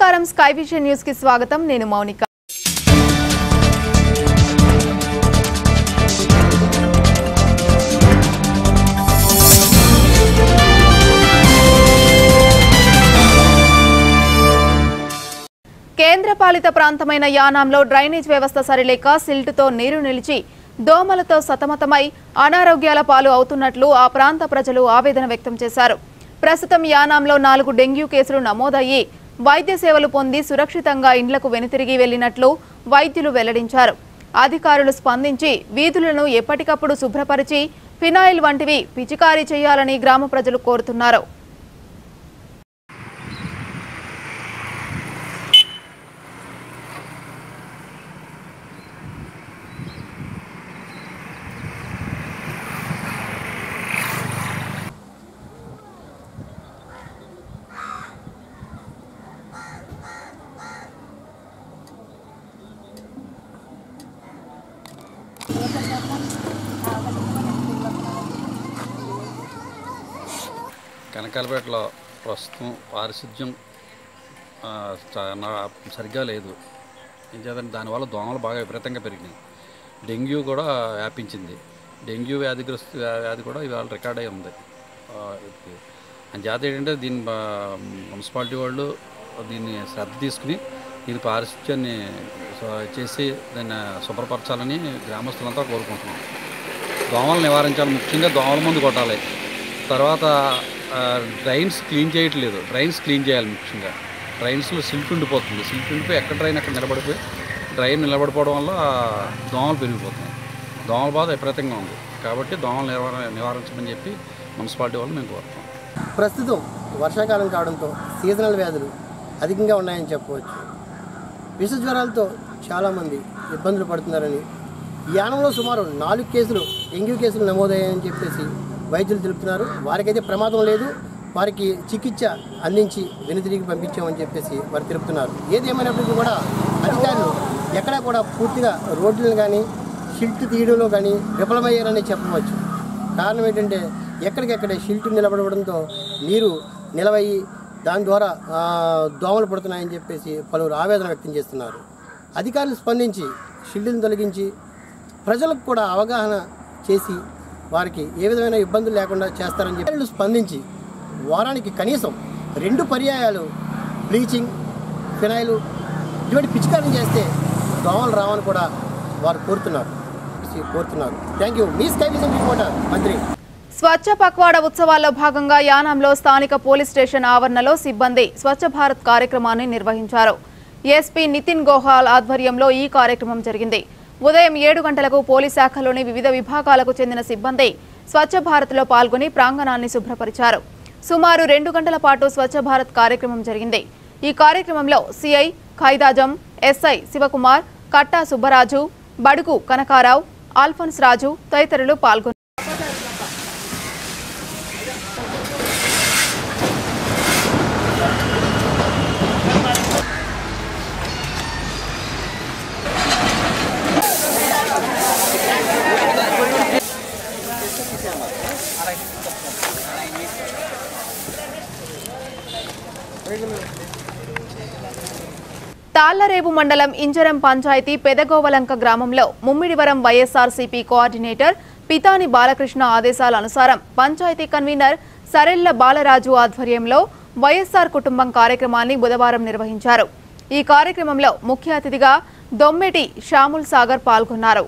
నమస్కారం sky vision news కి స్వాగతం నేను మౌనిక కేంద్రపాలిత ప్రాంతమైన యానాంలో డ్రైనేజ్ వ్యవస్థ సరిలేక సిల్టుతో నీరు నిలిచి దోమలతో సతమతమై అనారోగ్యాల పాలు అవుతున్నట్లు ఆ ప్రాంత ప్రజలు ఆవేదన వ్యక్తం చేశారు ప్రస్తుతం యానాంలో నాలుగు డెంగ్యూ కేసులు నమోదయ్యి వైద్య సేవలు పొంది సురక్షితంగా ఇండ్లకు వెనుతిరిగి వెళ్లినట్లు వైద్యులు వెల్లడించారు అధికారులు స్పందించి వీధులను ఎప్పటికప్పుడు శుభ్రపరిచి ఫినాయిల్ వంటివి పిచికారీ చేయాలని గ్రామ ప్రజలు కోరుతున్నారు కనకాలపేటలో ప్రస్తుతం పారిశుద్ధ్యం ఆ, చ- నా- సరిగ్గా లేదు ఏం చేద్దంటే దానివల్ల దోమలు బాగా విపరీతంగా పెరిగినాయి డెంగ్యూ కూడా వ్యాపించింది డెంగ్యూ వ్యాధిగ్రస్తు వ్యా- వ్యాధి కూడా ఇవాళ రికార్డ్ అయి ఉంది ఆ, ఇది. అంచేత ఏంటంటే దీని బా- మున్సిపాలిటీ వాళ్ళు దీన్ని శ్రద్ధ తీసుకుని దీని పారిశుద్ధ్యాన్ని స- చేసి దాన్ని శుభ్రపరచాలని గ్రామస్తులంతా కోరుకుంటున్నాం దోమలు నివారించాలి ముఖ్యంగా దోమల మందు కొట్టాలి తర్వాత ఆ, డ్రైన్స్ క్లీన్ చేయట్లేదు డ్రైన్స్ క్లీన్ చేయాలి ముఖ్యంగా డ్రైన్స్లో సిల్ట్ ఉండిపోతుంది సిల్ట్ ఉండిపోయి ఎక్కడ డ్రైన్ అక్కడ నిలబడిపోయి డ్రైన్ నిలబడిపోవడం వల్ల దోమలు పెరిగిపోతున్నాయి దోమల బాధ విపరీతంగా ఉంది కాబట్టి దోమలు నివారణ నివారించమని చెప్పి మున్సిపాలిటీ వాళ్ళు మేము కోరుతాం ప్రస్తుతం వర్షాకాలం కావడంతో సీజనల్ వ్యాధులు అధికంగా ఉన్నాయని చెప్పవచ్చు విష జ్వరాలతో చాలామంది ఇబ్బందులు పడుతున్నారని ఈ యానంలో సుమారు నాలుగు కేసులు డెంగ్యూ కేసులు నమోదయ్యాయని చెప్పేసి వైద్యులు తెలుపుతున్నారు వారికైతే ప్రమాదం లేదు వారికి చికిత్స అందించి వెనుతిరిగి పంపించామని చెప్పేసి వారు తెలుపుతున్నారు ఏది ఏమైనప్పటికీ కూడా అధికారులు ఎక్కడా కూడా పూర్తిగా రోడ్లను కానీ షిల్ట్ తీయడంలో కానీ విఫలమయ్యారని చెప్పవచ్చు కారణం ఏంటంటే ఎక్కడికెక్కడే షిల్ట్ నిలబడడంతో నీరు నిలవయి దాని ద్వారా ఆ, దోమలు పడుతున్నాయని చెప్పేసి పలువురు ఆవేదన వ్యక్తం చేస్తున్నారు అధికారులు స్పందించి షిల్డ్ని తొలగించి ప్రజలకు కూడా అవగాహన చేసి వారికి ఏ విధమైన ఇబ్బందులు లేకుండా చేస్తారని చెప్పి అధికారులు స్పందించి వారానికి కనీసం రెండు పర్యాయాలు బ్లీచింగ్ ఫినాయిల్ ఇటువంటి పిచికారం చేస్తే దోమలు రావని కూడా వారు కోరుతున్నారు కోరుతున్నారు థ్యాంక్ యూ మీ స్కై విజన్ రిపోర్టర్ మంత్రి స్వచ్ఛ పక్వాడ ఉత్సవాల్లో భాగంగా యానాంలో స్థానిక పోలీస్ స్టేషన్ ఆవరణలో సిబ్బంది స్వచ్ఛ భారత్ కార్యక్రమాన్ని నిర్వహించారు ఎస్పీ నితిన్ గోహాల్ ఆధ్వర్యంలో ఈ కార్యక్రమం జరిగింది ఉదయం ఏడు గంటలకు పోలీస్ శాఖలోని వివిధ విభాగాలకు చెందిన సిబ్బంది స్వచ్ఛ భారత్లో పాల్గొని ప్రాంగణాన్ని శుభ్రపరిచారు సుమారు రెండు గంటల పాటు స్వచ్ఛ భారత్ కార్యక్రమం జరిగింది ఈ కార్యక్రమంలో సిఐ ఖైదాజం ఎస్ఐ శివకుమార్ కట్టా సుబ్బరాజు బడుగు కనకారావు ఆల్ఫోన్స్ రాజు తదితరులు పాల్గొన్నారు తాళ్లరేవు మండలం ఇంజరం పంచాయతీ పెదగోవలంక గ్రామంలో ముమ్మిడివరం వైఎస్ఆర్సీపీ కోఆర్డినేటర్ పితాని బాలకృష్ణ ఆదేశాల అనుసారం పంచాయతీ కన్వీనర్ సరెళ్ల బాలరాజు ఆధ్వర్యంలో వైఎస్ఆర్ కుటుంబం కార్యక్రమాన్ని బుధవారం నిర్వహించారు ఈ కార్యక్రమంలో ముఖ్య అతిథిగా దొమ్మెటి శ్యాముల్ సాగర్ పాల్గొన్నారు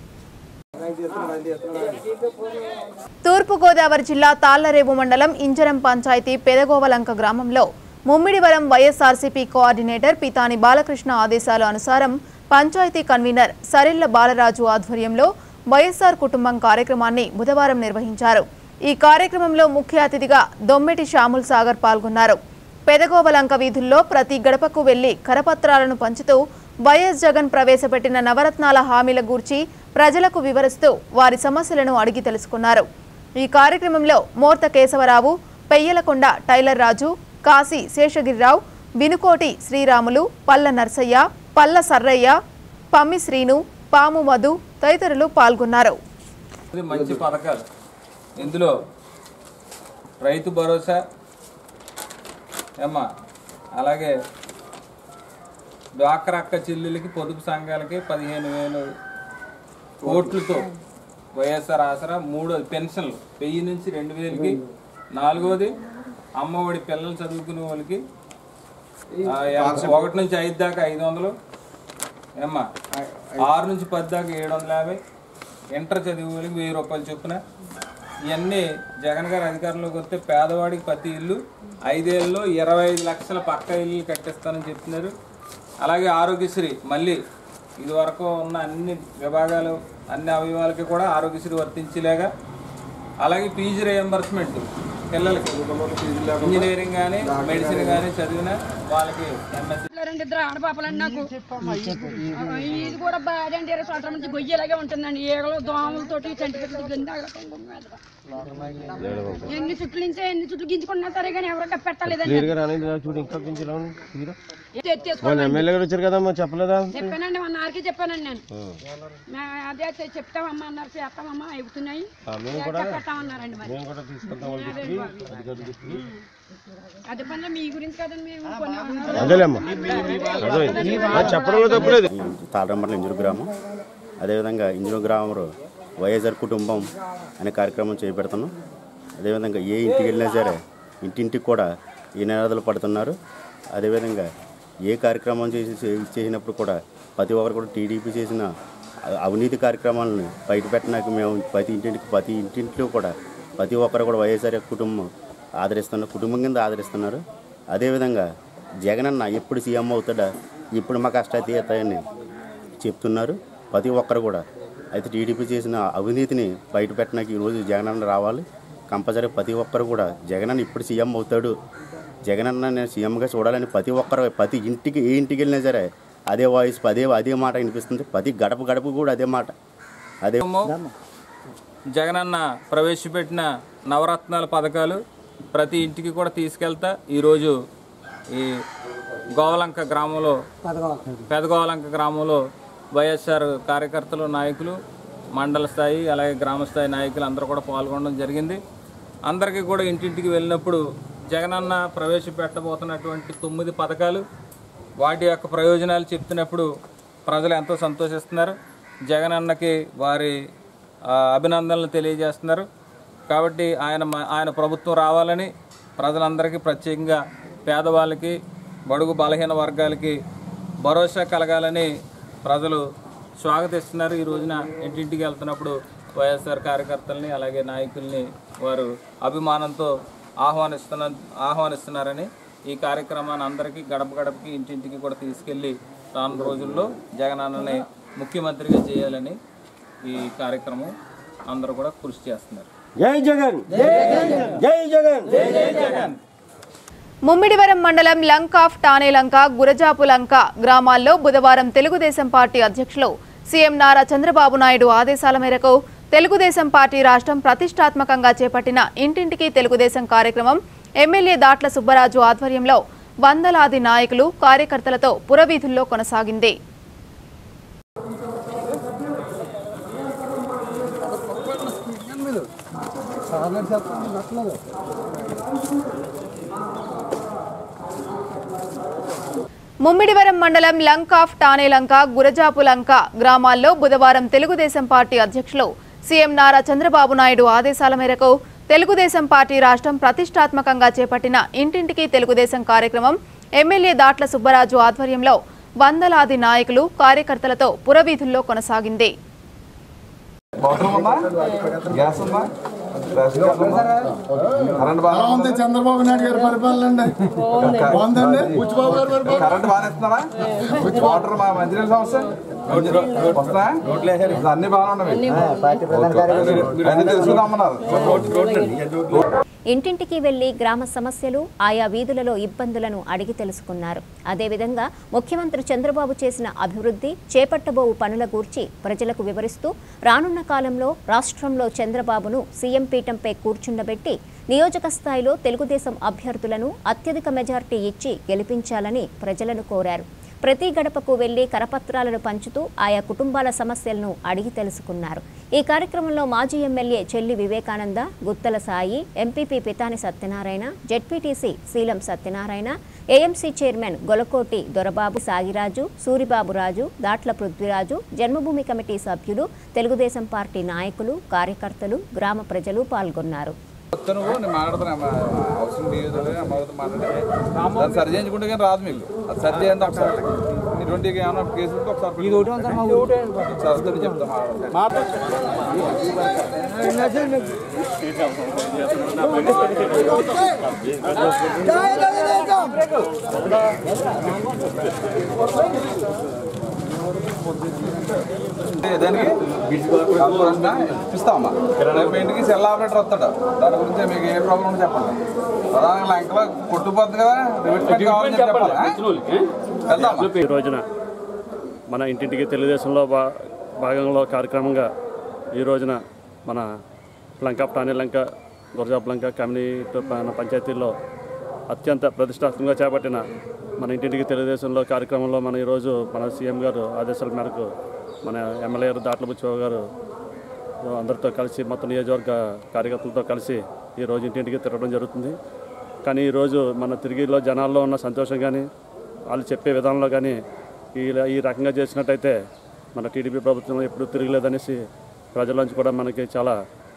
తూర్పుగోదావరి జిల్లా తాళ్లరేవు మండలం ఇంజరం పంచాయతీ పెదగోవలంక గ్రామంలో ముమ్మిడివరం వైఎస్ఆర్సీపీ కోఆర్డినేటర్ పితాని బాలకృష్ణ ఆదేశాల అనుసారం పంచాయతీ కన్వీనర్ సరిళ్ల బాలరాజు ఆధ్వర్యంలో వైఎస్ఆర్ కుటుంబం కార్యక్రమాన్ని బుధవారం నిర్వహించారు ఈ కార్యక్రమంలో ముఖ్య అతిథిగా దొమ్మెటి శ్యాముల్ సాగర్ పాల్గొన్నారు పెదగోవలంక వీధుల్లో ప్రతి గడపకు వెళ్లి కరపత్రాలను పంచుతూ వైఎస్ జగన్ ప్రవేశపెట్టిన నవరత్నాల హామీల గూర్చి ప్రజలకు వివరిస్తూ వారి సమస్యలను అడిగి తెలుసుకున్నారు ఈ కార్యక్రమంలో మోర్త కేశవరావు పెయ్యలకొండ టైలర్ రాజు కాశీ శేషగిరిరావు వినుకోటి శ్రీరాములు పల్ల నర్సయ్య పల్ల సర్రయ్య పమ్మి శ్రీను పాము మధు తదితరులు పాల్గొన్నారు ఇది మంచి పథకాలు ఇందులో రైతు భరోసా ఏమ్మా అలాగే డ్వాక్రా అక్క చెల్లెలకి పొదుపు సంఘాలకి పదిహేను వేలు కోట్లతో వైఎస్ఆర్ ఆసరా మూడోది పెన్షన్లు వెయ్యి నుంచి రెండు వేలకి నాలుగోది అమ్మఒడి పిల్లలు చదువుకునే వాళ్ళకి ఆ, ఎం- ఒకటి నుంచి ఐదు దాకా ఐదు వందలు ఏమ్మా ఆరు నుంచి పది దాకా ఏడు వందల యాభై ఇంటర్ చదివే వాళ్ళకి వెయ్యి రూపాయలు చొప్పున ఇవన్నీ జగన్ గారు అధికారంలోకి వస్తే పేదవాడికి ప్రతి ఇల్లు ఐదేళ్ళలో ఇరవై ఐదు లక్షల పక్క ఇల్లు కట్టిస్తానని చెప్తున్నారు అలాగే ఆరోగ్యశ్రీ మళ్ళీ ఇది వరకు ఉన్న అన్ని విభాగాలు అన్ని అవయవాలకి కూడా ఆరోగ్యశ్రీ వర్తించేలాగా అలాగే పీజీ రియంబర్స్మెంట్ పిల్లలకి ఇంజనీరింగ్ కానీ మెడిసిన్ కానీ చదివిన వాళ్ళకి ఎంఎస్సీ రెండు ఇద్దరు ఆడపాపలండి నాకు ఆ, ఇది కూడా బాగా అండి ఇరవై సంవత్సరాల నుంచి గొయ్యేలాగే ఉంటుందండి ఈగలు దోమలతోటి చంటి పెట్టి ఎన్ని చుట్లు నుంచే ఎన్ని చుట్లు గింజుకున్నా సరే కానీ ఎవరికి పెట్టలేదండి చూడు ఇంకా పింఛన్ ఎత్తేసుకోండి ఎమ్మెల్యే గారు వచ్చారు కదమ్మా చెప్పలేదా చెప్పానండి మా నాన్నకి చెప్పానండి నేను మే- అదే చె- చెప్తామమ్మా అన్నారు చేస్తామమ్మా అయిపోతున్నాయి పెట్టామన్నారండి మరి మేము కూడా తీసుకెళ్తాం వాళ్ళ దృష్టికి అధికారుల దృష్టికి అదే పనిలో మీ గురించి కదండి మేము కొన్ని అదేలేమ్మా అర్థమైంది ఆ, చెప్పడంలో తప్పలేదు తాళరంబర్ల ఇంజూరు గ్రామం అదేవిధంగా ఇంజూరు గ్రామంలో వైఎస్ఆర్ కుటుంబం అనే కార్యక్రమం చేపడుతున్నాం అదేవిధంగా ఏ ఇంటికి వెళ్ళినా సరే ఇంటింటికి కూడా ఈ నినాదాలు పడుతున్నారు అదేవిధంగా ఏ కార్యక్రమం చేసి చే- చేసినప్పుడు కూడా ప్రతి ఒక్కరు కూడా టీడీపీ చేసిన అ- అవినీతి కార్యక్రమాలను బయట పెట్టడానికి మేము ప్రతి ఇంటింటికి ప్రతి ఇంటింట్లో కూడా ప్రతి ఒక్కరు కూడా వైఎస్ఆర్ కుటుంబం ఆదరిస్తున్నారు కుటుంబం కింద ఆదరిస్తున్నారు అదేవిధంగా జగనన్న ఎప్పుడు సీఎం అవుతాడా ఇప్పుడు మా కష్టాలు తీరుతాయని చెప్తున్నారు ప్రతి ఒక్కరు కూడా అయితే టీడీపీ చేసిన అవినీతిని బయట పెట్టడానికి ఈరోజు జగనన్న రావాలి కంపల్సరీ ప్రతి ఒక్కరు కూడా జగనన్న ఇప్పుడు సీఎం అవుతాడు జగనన్న నేను సీఎంగా చూడాలని ప్రతి ఒక్కరు ప్రతి ఇంటికి ఏ ఇంటికి వెళ్ళినా సరే అదే వాయిస్ అదే అదే మాట వినిపిస్తుంది ప్రతి గడప గడప కూడా అదే మాట అదే జగనన్న ప్రవేశపెట్టిన నవరత్నాల పథకాలు ప్రతి ఇంటికి కూడా తీసుకెళ్తా ఈరోజు ఈ గోవలంక గ్రామంలో పెదగోవలంక గ్రామంలో వైఎస్ఆర్ కార్యకర్తలు నాయకులు మండల స్థాయి అలాగే గ్రామ స్థాయి నాయకులు అందరూ కూడా పాల్గొనడం జరిగింది అందరికీ కూడా ఇంటింటికి వెళ్ళినప్పుడు జగనన్న ప్రవేశపెట్టబోతున్నటువంటి తొమ్మిది పథకాలు వాటి యొక్క ప్రయోజనాలు చెప్తున్నప్పుడు ప్రజలు ఎంతో సంతోషిస్తున్నారు జగనన్నకి వారి ఆ, అభినందనలు తెలియజేస్తున్నారు కాబట్టి ఆయన మ- ఆయన ప్రభుత్వం రావాలని ప్రజలందరికీ ప్రత్యేకంగా పేదవాళ్ళకి బడుగు బలహీన వర్గాలకి భరోసా కలగాలని ప్రజలు స్వాగతిస్తున్నారు ఈ రోజున ఇంటింటికి వెళ్తున్నప్పుడు వైఎస్ఆర్ కార్యకర్తల్ని అలాగే నాయకుల్ని వారు అభిమానంతో ఆహ్వానిస్తున్న ఆహ్వానిస్తున్నారని ఈ కార్యక్రమాన్ని అందరికీ గడప గడపకి ఇంటింటికి కూడా తీసుకెళ్ళి రానున్న రోజుల్లో జగనన్నని ముఖ్యమంత్రిగా చేయాలని ఈ కార్యక్రమం అందరూ కూడా కృషి చేస్తున్నారు జై జగన్ జై జగన్ జై జగన్ ముమ్మిడివరం మండలం లంక ఆఫ్ టానేలంక గురజాపు లంక గ్రామాల్లో బుధవారం తెలుగుదేశం పార్టీ అధ్యక్షులు సీఎం నారా చంద్రబాబు నాయుడు ఆదేశాల మేరకు తెలుగుదేశం పార్టీ రాష్ట్రం ప్రతిష్టాత్మకంగా చేపట్టిన ఇంటింటికి తెలుగుదేశం కార్యక్రమం ఎమ్మెల్యే దాట్ల సుబ్బరాజు ఆధ్వర్యంలో వందలాది నాయకులు కార్యకర్తలతో పురవీధుల్లో కొనసాగింది ముమ్మిడివరం మండలం లంక ఆఫ్ టానేలంక గురజాపు లంక గ్రామాల్లో బుధవారం తెలుగుదేశం పార్టీ అధ్యక్షులు సీఎం నారా చంద్రబాబు నాయుడు ఆదేశాల మేరకు తెలుగుదేశం పార్టీ రాష్ట్రం ప్రతిష్టాత్మకంగా చేపట్టిన ఇంటింటికి తెలుగుదేశం కార్యక్రమం ఎమ్మెల్యే దాట్ల సుబ్బరాజు ఆధ్వర్యంలో వందలాది నాయకులు కార్యకర్తలతో పురవీధుల్లో కొనసాగింది వాటర్ ఉందా గ్యాస్ ఉందా రేషన్ కార్డు ఉందా కరెంట్ బాగా ఉంది చంద్రబాబు నాయుడు గారి పరిపాలన అండి బాగుందండి బుచ్చిబాబు గారి పరిపాలన కరెంట్ బాగా ఇస్తున్నారా వాటర్ మా మంచినీళ్ళ సమస్య వస్తా అన్ని బాగానే ఉన్నవి అన్ని తెలుసుకుందామన్నారు ఇంటింటికి వెళ్లి గ్రామ సమస్యలు ఆయా వీధులలో ఇబ్బందులను అడిగి తెలుసుకున్నారు అదేవిధంగా ముఖ్యమంత్రి చంద్రబాబు చేసిన అభివృద్ధి చేపట్టబోవు పనుల గూర్చి ప్రజలకు వివరిస్తూ రానున్న కాలంలో రాష్ట్రంలో చంద్రబాబును సీఎం పీఠంపై కూర్చుండబెట్టి నియోజక స్థాయిలో తెలుగుదేశం అభ్యర్థులను అత్యధిక మెజార్టీ ఇచ్చి గెలిపించాలని ప్రజలను కోరారు ప్రతి గడపకు వెళ్లి కరపత్రాలను పంచుతూ ఆయా కుటుంబాల సమస్యలను అడిగి తెలుసుకున్నారు ఈ కార్యక్రమంలో మాజీ M L A Chelli Vivekananda Guttala Sai M P P Pitani Satyanarayana Z P T C Seelam Satyanarayana A M C chairman Golakoti Dorababu Sagiraju Suribaburaju Datla Prithviraju Janmabhoomi committee సభ్యులు తెలుగుదేశం పార్టీ నాయకులు కార్యకర్తలు గ్రామ ప్రజలు పాల్గొన్నారు వస్తాను నేను మాట్లాడుతున్నా అవసరం లేదు అమ్మతో మాట్లాడే దాన్ని సరి చేయించుకుంటే కానీ రాదు మీకు అది సరి చేయండి ఒకసారి మీ ట్వంటీ ఏమైనా కేసు ఉంటే ఒకసారి ఇది ఒకటి ఒకసారి వస్తుంది చెప్తా దానికి కార్పొరేషన్ ఇస్తామమ్మా రేపు ఇంటికి సెల్ ఆపరేటర్ వస్తాడు దాని గురించి మీకు ఏ ప్రాబ్లం ఉందో చెప్పండి ప్రధానంగా లంకలో కొట్టుకుపోతుంది కదా రివిట్మెంట్ కావాలని చెప్పి చెప్పాలి ఆ? వెళ్దామా ఈ రోజున మన ఇంటింటికి తెలుగుదేశంలో భా భాగంలో కార్యక్రమంగా ఈ రోజున మన లంక టానీ లంక గురజాబ్ లంక కమ్యూనిటీ మన పంచాయతీల్లో అత్యంత ప్రతిష్టాత్మకంగా చేపట్టిన మన ఇంటింటికి తెలుగుదేశంలో కార్యక్రమంలో మన ఈరోజు మన సీఎం గారు ఆదేశాల మేరకు మన ఎమ్మెల్యే గారు దాట్ల బుచ్చిబాబు గారు అందరితో కలిసి మొత్తం నియోజకవర్గ కార్యకర్తలతో కలిసి ఈరోజు ఇంటింటికి తిరగడం జరుగుతుంది కానీ ఈరోజు మన తిరిగిలో జనాల్లో ఉన్న సంతోషం కానీ వాళ్ళు చెప్పే విధానంలో కానీ ఈ ఈ రకంగా చేసినట్టయితే మన టీడీపీ ప్రభుత్వం ఎప్పుడు తిరగలేదనేసి ప్రజల నుంచి కూడా మనకి చాలా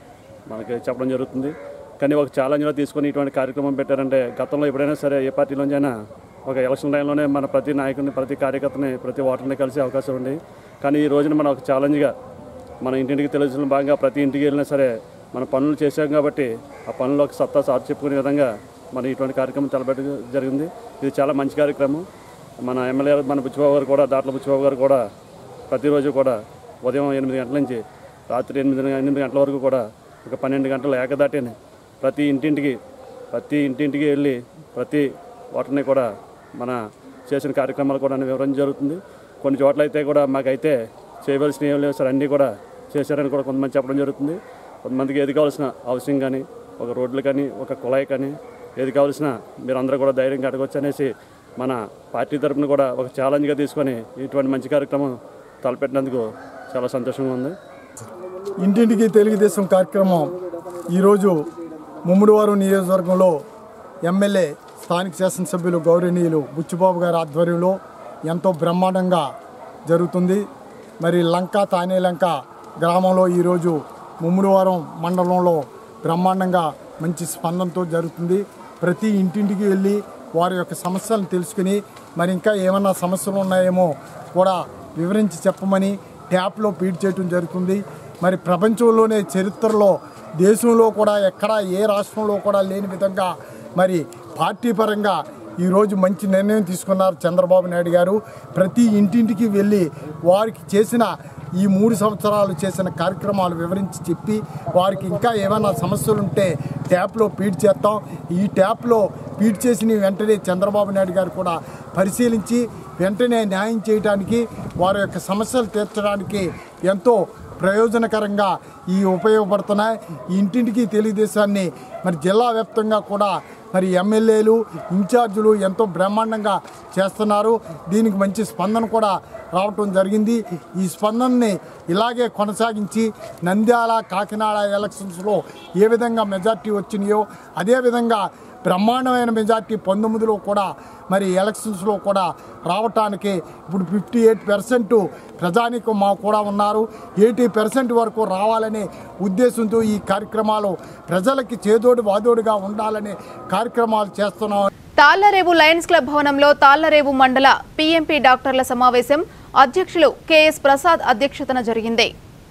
మనకి చెప్పడం జరుగుతుంది కానీ ఒక ఛాలెంజ్లో తీసుకొని ఇటువంటి కార్యక్రమం పెట్టారంటే గతంలో ఎప్పుడైనా సరే ఏ పార్టీలోంచి అయినా ఒక ఎలక్షన్ టైంలోనే మన ప్రతి నాయకుడిని ప్రతి కార్యకర్తని ప్రతి ఓటర్ని కలిసే అవకాశం ఉంది కానీ ఈ రోజున మనం ఒక ఛాలెంజ్గా మన ఇంటింటికి తెలిసిన భాగంగా ప్రతి ఇంటికి వెళ్ళినా సరే మన పనులు చేశాం కాబట్టి ఆ పనులకు సత్తా సార్ చెప్పుకునే విధంగా మన ఇటువంటి కార్యక్రమం తలపెట్టడం జరిగింది ఇది చాలా మంచి కార్యక్రమం మన ఎమ్మెల్యే మన బుచ్చిబాబు గారు కూడా దాట్ల బుచ్చిబాబు గారు కూడా ప్రతిరోజు కూడా ఉదయం ఎనిమిది గంటల నుంచి రాత్రి ఎనిమిది ఎనిమిది గంటల వరకు కూడా ఒక పన్నెండు గంటలు ఏకదాటిని ప్రతి ఇంటింటికి ప్రతి ఇంటింటికి వెళ్ళి ప్రతి ఓటర్ని కూడా మన చేసిన కార్యక్రమాలు కూడా వివరించడం జరుగుతుంది కొన్ని చోట్ల అయితే కూడా మాకైతే చేయవలసిన ఏం లేవు సార్ అన్నీ కూడా చేశారని కూడా కొంతమంది చెప్పడం జరుగుతుంది కొంతమందికి ఏది కావాల్సిన హౌసింగ్ కానీ ఒక రోడ్లు కానీ ఒక కుళాయి కానీ ఏది కావాల్సిన మీరందరూ కూడా ధైర్యంగా అడగవచ్చు అనేసి మన పార్టీ తరపున కూడా ఒక ఛాలెంజ్గా తీసుకొని ఇటువంటి మంచి కార్యక్రమం తలపెట్టినందుకు చాలా సంతోషంగా ఉంది ఇంటింటికి తెలుగుదేశం కార్యక్రమం ఈరోజు ముమ్మిడివారం నియోజకవర్గంలో ఎమ్మెల్యే స్థానిక శాసనసభ్యులు గౌరవనీయులు బుచ్చిబాబు గారి ఆధ్వర్యంలో ఎంతో బ్రహ్మాండంగా జరుగుతుంది మరి లంక తానే లంక గ్రామంలో ఈరోజు ముమ్మిడివారం మండలంలో బ్రహ్మాండంగా మంచి స్పందనతో జరుగుతుంది ప్రతి ఇంటింటికి వెళ్ళి వారి యొక్క సమస్యలను తెలుసుకుని మరి ఇంకా ఏమన్నా సమస్యలు ఉన్నాయేమో కూడా వివరించి చెప్పమని ట్యాప్లో ఫీడ్ చేయడం జరుగుతుంది మరి ప్రపంచంలోనే చరిత్రలో దేశంలో కూడా ఎక్కడా ఏ రాష్ట్రంలో కూడా లేని విధంగా మరి పార్టీ పరంగా ఈరోజు మంచి నిర్ణయం తీసుకున్నారు చంద్రబాబు నాయుడు గారు ప్రతి ఇంటింటికి వెళ్ళి వారికి చేసిన ఈ మూడు సంవత్సరాలు చేసిన కార్యక్రమాలు వివరించి చెప్పి వారికి ఇంకా ఏమైనా సమస్యలు ఉంటే ట్యాప్లో ఫీడ్ చేస్తాం ఈ ట్యాప్లో ఫీడ్ చేసిన వెంటనే చంద్రబాబు నాయుడు గారు కూడా పరిశీలించి వెంటనే న్యాయం చేయడానికి వారి యొక్క సమస్యలు తీర్చడానికి ఎంతో ప్రయోజనకరంగా ఈ ఉపయోగపడుతున్నాయి ఈ ఇంటింటికి తెలుగుదేశాన్ని మరి జిల్లా వ్యాప్తంగా కూడా మరి ఎమ్మెల్యేలు ఇన్ఛార్జీలు ఎంతో బ్రహ్మాండంగా చేస్తున్నారు దీనికి మంచి స్పందన కూడా రావటం జరిగింది ఈ స్పందనని ఇలాగే కొనసాగించి నంద్యాల కాకినాడ ఎలక్షన్స్లో ఏ విధంగా మెజార్టీ వచ్చినాయో అదేవిధంగా బ్రహ్మాండమైన మెజార్టీ పంతొమ్మిదిలో కూడా మరి ఎలక్షన్స్లో కూడా రావటానికి ఇప్పుడు ఫిఫ్టీ ఎయిట్ పర్సెంట్ ప్రజానికం మా కూడా ఉన్నారు ఎయిటీ పర్సెంట్ వరకు రావాలనే ఉద్దేశంతో ఈ కార్యక్రమాలు ప్రజలకి చేదోడు వాదోడుగా ఉండాలనే కార్యక్రమాలు చేస్తున్నాం తాళ్లరేవు లయన్స్ క్లబ్ భవనంలో తాళ్లరేవు మండల పీఎంపీ డాక్టర్ల సమావేశం అధ్యక్షులు కెఎస్ ప్రసాద్ అధ్యక్షతన జరిగింది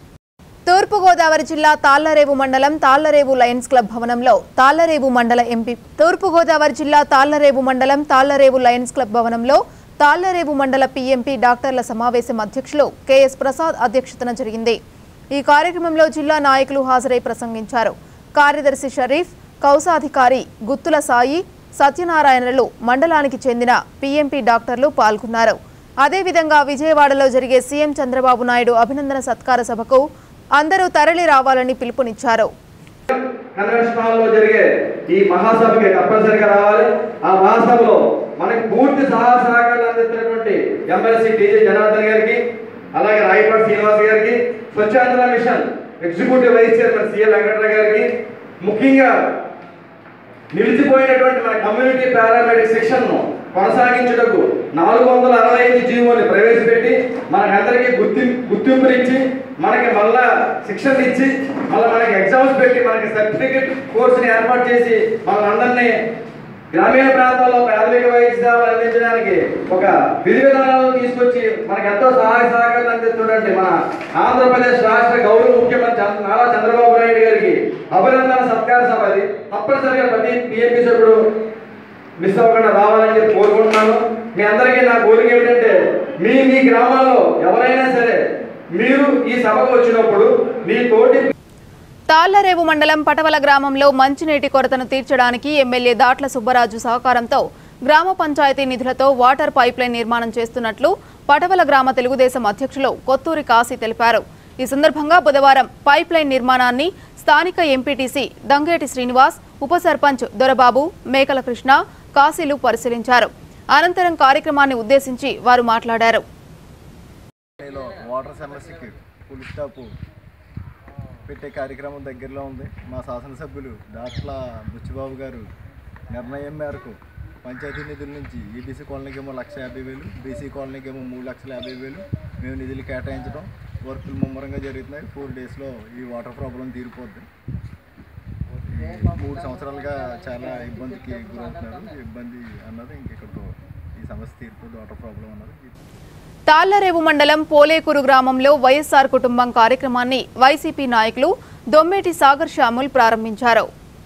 తూర్పుగోదావరి జిల్లా తాళ్లరేవు మండలం తాళ్లరేవు లయన్స్ క్లబ్ భవనంలో తాళ్లరేవు మండల ఎంపీ తూర్పుగోదావరి జిల్లా తాళ్లరేవు మండలం తాళ్లరేవు లయన్స్ క్లబ్ భవనంలో తాళ్లరేవు మండల పీఎంపీ డాక్టర్ల సమావేశం అధ్యక్షులు కెఎస్ ప్రసాద్ అధ్యక్షతన జరిగింది ఈ కార్యక్రమంలో జిల్లా నాయకులు హాజరై ప్రసంగించారు కార్యదర్శి షరీఫ్ కౌసాధికారి గుత్తుల సాయి సత్యనారాయణలు మండలానికి చెందిన పీఎంపీ డాక్టర్లు పాల్గొన్నారు అదేవిధంగా విజయవాడలో జరిగే సీఎం చంద్రబాబు నాయుడు అభినందన సత్కార సభకు అందరూ తరలి రావాలని పిలుపునిచ్చారు కన్వెన్షన్ హాల్లో జరిగే ఈ మహాసభకి తప్పనిసరిగా రావాలి ఆ మహాసభలో మనకి పూర్తి సహాయ సహకారాలు అందిస్తున్నటువంటి ఎమ్మెల్సీ టీజీ జనార్దన్ గారికి అలాగే రాయపాటి శ్రీనివాస్ గారికి Swachhandhra mission executive vice chairman C L Venkatarao గారికి ముఖ్యంగా నిలిచిపోయినటువంటి మన కమ్యూనిటీ పారామెడిక్ సెక్షన్ను కొనసాగించుటకు నాలుగు వందల అరవై ఐదు జీవోని ప్రవేశపెట్టి మనకందరికీ గుర్తి గుర్తింపునిచ్చి మనకి మళ్ళా శిక్షణ ఇచ్చి మళ్ళీ మనకి ఎగ్జామ్స్ పెట్టి మనకి సర్టిఫికెట్ కోర్సుని ఏర్పాటు చేసి మనందరినీ గ్రామీణ ప్రాంతాల్లో ప్రాథమిక వైద్య సేవలు అందించడానికి ఒక విధి విధానాలను తీసుకొచ్చి మనకు ఎంతో సహాయ సహకారాలు అందిస్తున్నటువంటి మన ఆంధ్రప్రదేశ్ రాష్ట్ర గౌరవ ముఖ్యమంత్రి చంద్ర- నారా చంద్రబాబు నాయుడు గారికి అభినందన సత్కార సభ అది తప్పనిసరిగా ప్రతి పిఎంపీ సభ్యుడు మిస్ అవ్వకుండా రావాలని చెప్పి కోరుకుంటున్నాను మీ అందరికీ నా కోరిక ఏమిటంటే మీ మీ గ్రామాల్లో ఎవరైనా సరే మీరు ఈ సభకు వచ్చినప్పుడు మీ తోటి తాళ్లరేవు మండలం పటవల గ్రామంలో మంచినీటి కొరతను తీర్చడానికి ఎమ్మెల్యే దాట్ల సుబ్బరాజు సహకారంతో గ్రామ పంచాయతీ నిధులతో వాటర్ పైప్లైన్ నిర్మాణం చేస్తున్నట్లు పటవల గ్రామ తెలుగుదేశం అధ్యక్షులు కొత్తూరి కాశీ తెలిపారు ఈ సందర్భంగా బుధవారం పైప్లైన్ నిర్మాణాన్ని స్థానిక ఎంపీటీసీ దంగేటి శ్రీనివాస్ ఉప సర్పంచ్ దొరబాబు మేకల కృష్ణ కాశీలు పరిశీలించారు అనంతరం కార్యక్రమాన్ని ఉద్దేశించి వారు మాట్లాడారు లో వాటర్ సమస్యకి ఫుల్ స్టాప్ పెట్టే కార్యక్రమం దగ్గరలో ఉంది మా శాసనసభ్యులు దాట్ల బుచ్చిబాబు గారు నిర్ణయం మేరకు పంచాయతీ నిధుల నుంచి ఈబీసీ కాలనీకి ఏమో లక్ష యాభై వేలు బీసీ కాలనీకి ఏమో మూడు లక్షల యాభై వేలు మేము నిధులు కేటాయించడం వర్కులు ముమ్మరంగా జరుగుతున్నాయి ఫోర్ డేస్లో ఈ వాటర్ ప్రాబ్లం తీరిపోద్ది ఈ మూడు సంవత్సరాలుగా చాలా ఇబ్బందికి గురవుతున్నారు ఈ ఇబ్బంది అన్నది ఇంకెక్కడితో ఈ సమస్య తీరిపోద్ది వాటర్ ప్రాబ్లం అన్నది తాళ్లరేవు మండలం పోలేకూరు గ్రామంలో వైఎస్ఆర్ కుటుంబం కార్యక్రమాన్ని వైసీపీ నాయకులు దొమ్మేటి సాగర్ శ్యాముల్ ప్రారంభించారు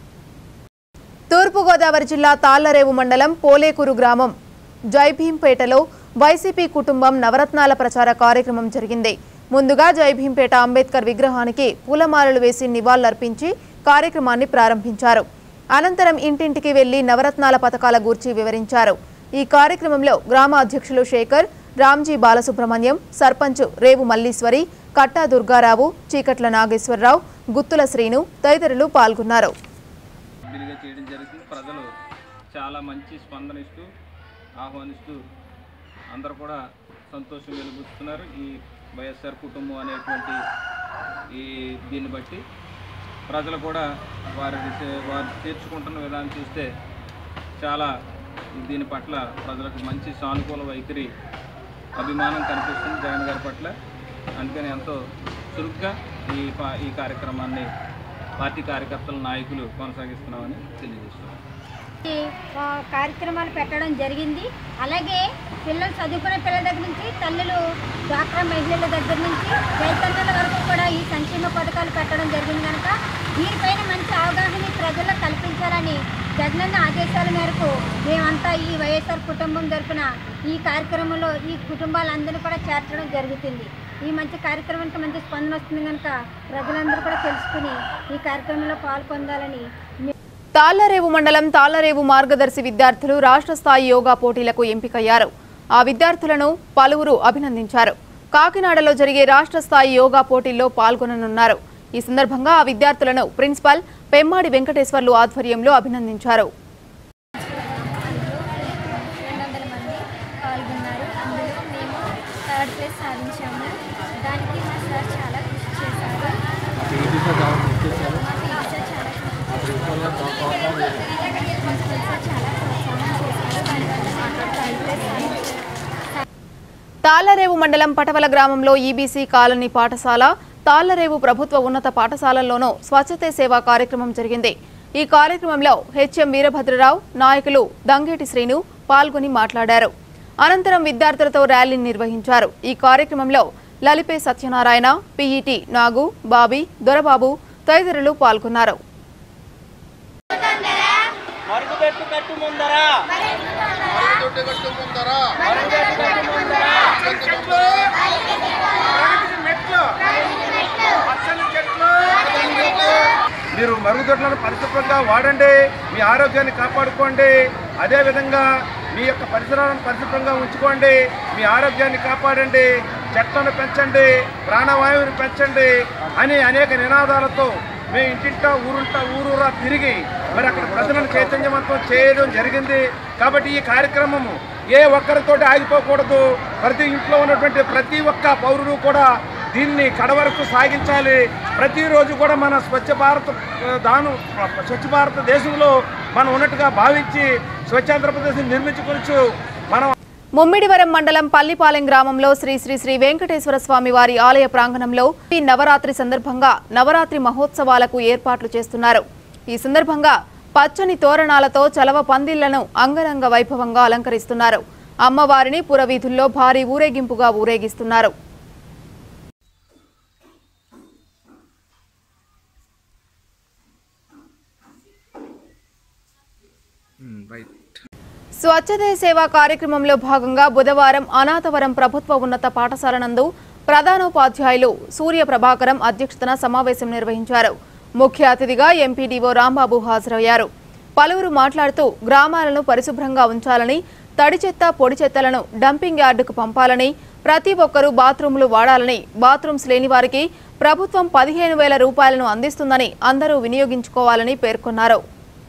తూర్పుగోదావరి జిల్లా తాళ్లరేవు మండలం పోలేకూరు గ్రామం జైభీంపేటలో వైసీపీ కుటుంబం నవరత్నాల ప్రచార కార్యక్రమం జరిగింది ముందుగా జైభీంపేట అంబేద్కర్ విగ్రహానికి పూలమాలలు వేసి నివాళులర్పించి కార్యక్రమాన్ని ప్రారంభించారు అనంతరం ఇంటింటికి వెళ్లి నవరత్నాల పథకాల గూర్చి వివరించారు ఈ కార్యక్రమంలో గ్రామ అధ్యక్షులు శేఖర్ రామ్జీ బాలసుబ్రహ్మణ్యం సర్పంచ్ రేవు మల్లీశ్వరి కట్టా దుర్గారావు చీకట్ల నాగేశ్వరరావు గుత్తుల శ్రీను తదితరులు పాల్గొన్నారు సభ్యులుగా చేయడం జరుగుతుంది ప్రజలు చాలా మంచి స్పందన ఇస్తూ ఆహ్వానిస్తూ అందరూ కూడా సంతోషం వెలుగుతున్నారు ఈ వైఎస్ఆర్ కుటుంబం అనేటువంటి ఈ దీన్ని బట్టి ప్రజలు కూడా వారి వారు తీర్చుకుంటున్న విధానం చూస్తే చాలా దీని పట్ల ప్రజలకు మంచి సానుకూల వైఖరి అభిమానం కనిపిస్తుంది జగన్ గారి పట్ల అందుకని ఎంతో చురుగ్గా ఈ పా- ఈ కార్యక్రమాన్ని పార్టీ కార్యకర్తల నాయకులు కొనసాగిస్తున్నామని తెలియజేస్తున్నాం ఈ, ఆ, కార్యక్రమాలు పెట్టడం జరిగింది అలాగే పిల్లలు చదువుకునే పిల్లల దగ్గర నుంచి తల్లులు డ్వాక్రా మహిళల దగ్గర నుంచి రైతన్నల వరకు కూడా ఈ సంక్షేమ పథకాలు పెట్టడం జరిగింది కనుక దీనిపైన మంచి అవగాహన ప్రజల్లో కల్పించాలని జగనన్న ఆదేశాల మేరకు మేమంతా ఈ వైఎస్ఆర్ కుటుంబం తరపున ఈ కార్యక్రమంలో ఈ కుటుంబాలందరినీ కూడా చేర్చడం జరుగుతుంది ఈ మంచి కార్యక్రమానికి మంచి స్పందన వస్తుంది కనుక ప్రజలందరూ కూడా తెలుసుకుని ఈ కార్యక్రమంలో పాల్పొందాలని తాళ్లరేవు మండలం తాళ్లరేవు మార్గదర్శి విద్యార్థులు రాష్ట్ర స్థాయి యోగా పోటీలకు ఎంపికయ్యారు ఆ విద్యార్థులను పలువురు అభినందించారు కాకినాడలో జరిగే రాష్ట్ర స్థాయి యోగా పోటీల్లో పాల్గొననున్నారు ఈ సందర్భంగా ఆ విద్యార్థులను ప్రిన్సిపల్ పెమ్మాడి వెంకటేశ్వర్లు ఆధ్వర్యంలో అభినందించారు రెండు వందల మంది పాల్గొన్నారు అందులో మేము థర్డ్ ప్లేస్ సాధించాము దానికి మా సార్ చాలా కృషి చేశారు మా పీటీ సార్ చాలా కృషి చేశారు మా ప్రిన్సిపల్ సార్ చాలా ప్రోత్సాహం చేశారు దానివల్ల మేము థర్డ్ ప్లేస్ సాధించాము తాళ్లరేవు మండలం పటవల గ్రామంలో ఈబీసీ కాలనీ పాఠశాల తాళ్లరేవు ప్రభుత్వ ఉన్నత పాఠశాలల్లోనూ స్వచ్ఛతే సేవా కార్యక్రమం జరిగింది ఈ కార్యక్రమంలో హెచ్ఎం వీరభద్రరావు నాయకులు దంగేటి శ్రీను పాల్గొని మాట్లాడారు అనంతరం విద్యార్థులతో ర్యాలీ నిర్వహించారు ఈ కార్యక్రమంలో లలిపే సత్యనారాయణ పీఈటీ నాగు బాబీ దొరబాబు తదితరులు పాల్గొన్నారు మరుగుదొడ్డు కట్టు ముందరా మరుగుదొడ్డు కట్టు ముందరా మరుగుదొడ్డు కట్టు ముందరా చెట్లు ప్రగతికి మెట్లు పచ్చని చెట్లు మీరు మరుగుదొడ్లను పరిశుభ్రంగా వాడండి మీ ఆరోగ్యాన్ని కాపాడుకోండి అదేవిధంగా మీ యొక్క పరిసరాలను పరిశుభ్రంగా ఉంచుకోండి మీ ఆరోగ్యాన్ని కాపాడండి చెట్లను పెంచండి ప్రాణవాయువుని పెంచండి అని అనేక నినాదాలతో మేము ఇంటింటా ఊరుంటా ఊరూరా తిరిగి మరి అక్కడ ప్రజలను చైతన్యవంతం చేయడం జరిగింది కాబట్టి ఈ కార్యక్రమము ఏ ఒక్కరితోటి ఆగిపోకూడదు ప్రతి ఇంట్లో ఉన్నటువంటి ప్రతి ఒక్క పౌరుడు కూడా దీన్ని కడవరకు సాగించాలి ప్రతిరోజు కూడా మన స్వచ్ఛ భారత్ ఆ, దాను స్వచ్ఛ భారత దేశంలో మనం ఉన్నట్టుగా భావించి స్వచ్ఛాంధ్రప్రదేశ్ నిర్మించుకోవచ్చు మనం ముమ్మిడివరం మండలం పల్లిపాలెం గ్రామంలో శ్రీ శ్రీ శ్రీ వెంకటేశ్వర స్వామి వారి ఆలయ ప్రాంగణంలో ఈ నవరాత్రి సందర్భంగా నవరాత్రి మహోత్సవాలకు ఏర్పాట్లు చేస్తున్నారు ఈ సందర్భంగా పచ్చని తోరణాలతో చలవ పందిళ్లను అంగరంగ వైభవంగా అలంకరిస్తున్నారు అమ్మవారిని పురవీధుల్లో భారీ ఊరేగింపుగా ఊరేగిస్తున్నారు స్వచ్ఛతే సేవా కార్యక్రమంలో భాగంగా బుధవారం అనాథవరం ప్రభుత్వ ఉన్నత పాఠశాల నందు ప్రధానోపాధ్యాయులు సూర్య ప్రభాకరం అధ్యక్షతన సమావేశం నిర్వహించారు ముఖ్య అతిథిగా ఎంపీడీఓ రాంబాబు హాజరయ్యారు పలువురు మాట్లాడుతూ గ్రామాలను పరిశుభ్రంగా ఉంచాలని తడి చెత్త పొడి చెత్తలను డంపింగ్ యార్డుకు పంపాలని ప్రతి ఒక్కరూ బాత్రూంలు వాడాలని బాత్రూమ్స్ లేని వారికి ప్రభుత్వం పదిహేను వేల రూపాయలను అందిస్తుందని అందరూ వినియోగించుకోవాలని పేర్కొన్నారు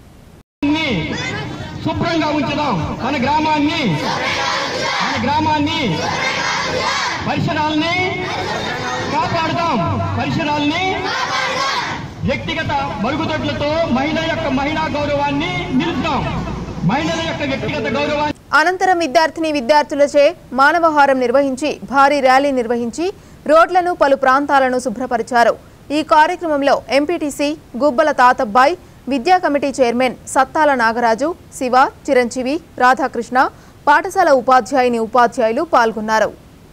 శుభ్రంగా ఉంచుదాం మన గ్రామాన్ని మన గ్రామాన్ని పరిసరాల్ని కాపాడుదాం పరిసరాల్ని వ్యక్తిగత మరుగుదొడ్లతో మహిళ యొక్క మహిళా గౌరవాన్ని నిలుద్దాం మహిళల యొక్క వ్యక్తిగత గౌరవాన్ని అనంతరం విద్యార్థిని విద్యార్థులచే మానవహారం నిర్వహించి భారీ ర్యాలీ నిర్వహించి రోడ్లను పలు ప్రాంతాలను శుభ్రపరిచారు ఈ కార్యక్రమంలో ఎంపీటీసీ గుబ్బల తాతబ్బాయ్ విద్యా కమిటీ చైర్మన్ సత్తాల నాగరాజు శివ చిరంజీవి రాధాకృష్ణ పాఠశాల ఉపాధ్యాయుని ఉపాధ్యాయులు పాల్గొన్నారు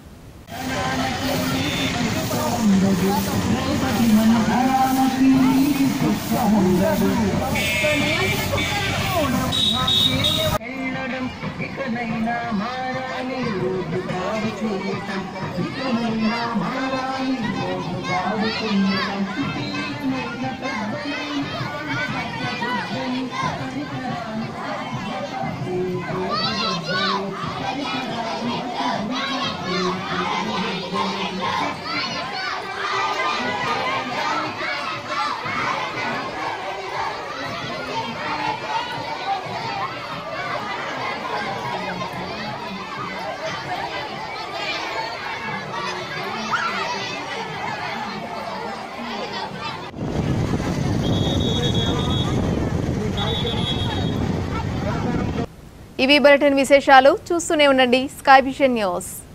ఇకనైనా మారాలి రోజు కాదు చూడటం ఇకనైనా మారాలి రోజు కాదు చూడటం ఇవి బులెటిన్ విశేషాలు చూస్తూనే ఉండండి స్కై విజన్ న్యూస్